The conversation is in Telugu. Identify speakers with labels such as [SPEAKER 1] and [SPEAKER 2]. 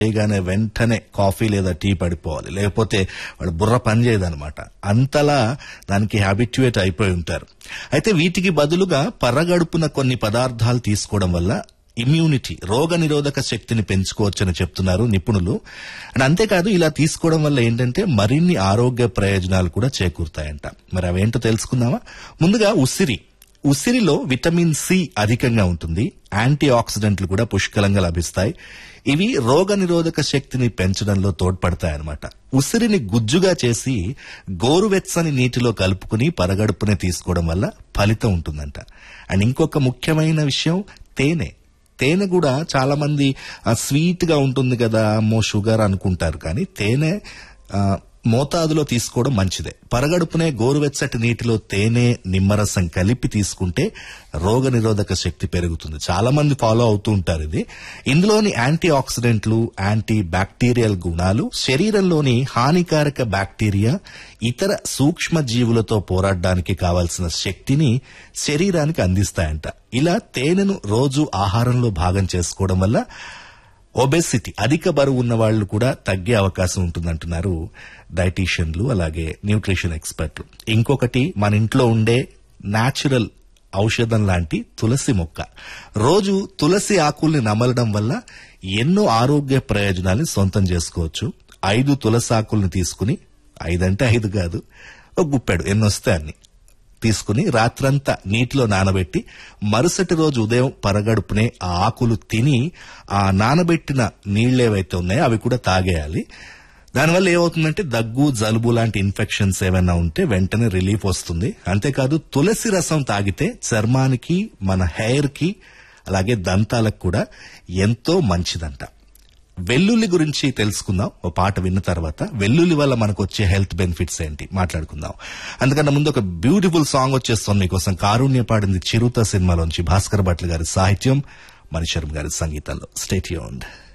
[SPEAKER 1] చేయగానే వెంటనే కాఫీ లేదా టీ పడిపోవాలి లేకపోతే వాడు బుర్ర పని చేయదనమాట అంతలా దానికి హ్యాబిట్యుయేట్ అయిపోయి ఉంటారు అయితే వీటికి బదులుగా పరగడుపున కొన్ని పదార్థాలు తీసుకోవడం వల్ల ఇమ్యూనిటీ రోగ నిరోధక శక్తిని పెంచుకోవచ్చని చెప్తున్నారు నిపుణులు అండ్ అంతేకాదు ఇలా తీసుకోవడం వల్ల ఏంటంటే మరిన్ని ఆరోగ్య ప్రయోజనాలు కూడా చేకూరుతాయంట మరి అవేంటో తెలుసుకుందామా ముందుగా ఉసిరి ఉసిరిలో విటమిన్ సి అధికంగా ఉంటుంది యాంటీ ఆక్సిడెంట్లు కూడా పుష్కలంగా లభిస్తాయి ఇవి రోగ నిరోధక శక్తిని పెంచడంలో తోడ్పడతాయన్నమాట ఉసిరిని గుజ్జుగా చేసి గోరువెచ్చని నీటిలో కలుపుకుని పరగడుపునే తీసుకోవడం వల్ల ఫలితం ఉంటుందంట అండ్ ఇంకొక ముఖ్యమైన విషయం తేనె తేనె కూడా చాలా మంది స్వీట్ గా ఉంటుంది కదా అమ్మో షుగర్ అనుకుంటారు కానీ తేనె ఆ, మోతాదులో తీసుకోవడం మంచిదే పరగడుపునే గోరువెచ్చటి నీటిలో తేనె నిమ్మరసం కలిపి తీసుకుంటే రోగ నిరోధక శక్తి పెరుగుతుంది చాలా మంది ఫాలో అవుతూ ఉంటారు ఇది ఇందులోని యాంటీ ఆక్సిడెంట్లు యాంటీ బ్యాక్టీరియల్ గుణాలు శరీరంలోని హానికారక బ్యాక్టీరియా ఇతర సూక్ష్మ జీవులతో పోరాడడానికి కావాల్సిన శక్తిని శరీరానికి అందిస్తాయంట ఇలా తేనెను రోజు ఆహారంలో భాగం చేసుకోవడం వల్ల ఒబెసిటీ అధిక బరువు ఉన్న వాళ్ళు కూడా తగ్గే అవకాశం ఉంటుందంటున్నారు డైటీషియన్లు అలాగే న్యూట్రిషన్ ఎక్స్పర్ట్లు ఇంకొకటి మన ఇంట్లో ఉండే న్యాచురల్ ఔషధం లాంటి తులసి మొక్క రోజు తులసి ఆకుల్ని నమలడం వల్ల ఎన్నో ఆరోగ్య ప్రయోజనాల్ని సొంతం చేసుకోవచ్చు ఐదు తులసి ఆకుల్ని తీసుకుని ఐదంటే ఐదు కాదు ఒక గుప్పాడు ఎన్నొస్తే అన్ని తీసుకుని రాత్రంతా నీటిలో నానబెట్టి మరుసటి రోజు ఉదయం పరగడుపునే ఆ ఆకులు తిని ఆ నానబెట్టిన నీళ్లేవైతే ఉన్నాయో అవి కూడా తాగేయాలి దానివల్ల ఏమవుతుందంటే దగ్గు జలుబు లాంటి ఇన్ఫెక్షన్స్ ఏమైనా ఉంటే వెంటనే రిలీఫ్ వస్తుంది అంతేకాదు తులసి రసం తాగితే చర్మానికి మన హెయిర్ కి అలాగే దంతాలకు కూడా ఎంతో మంచిదంట వెల్లుల్లి గురించి తెలుసుకుందాం ఓ పాట విన్న తర్వాత వెల్లుల్లి వల్ల మనకు వచ్చే హెల్త్ బెనిఫిట్స్ ఏంటి మాట్లాడుకుందాం అందుకన్నా ముందు ఒక బ్యూటిఫుల్ సాంగ్ వచ్చేస్తుంది మీకోసం కారుణ్య పాడింది చిరుత సినిమాలోంచి భాస్కర్ భట్ల గారి సాహిత్యం మణిశర్మ గారి సంగీతంలో స్టేట్ యూన్డ్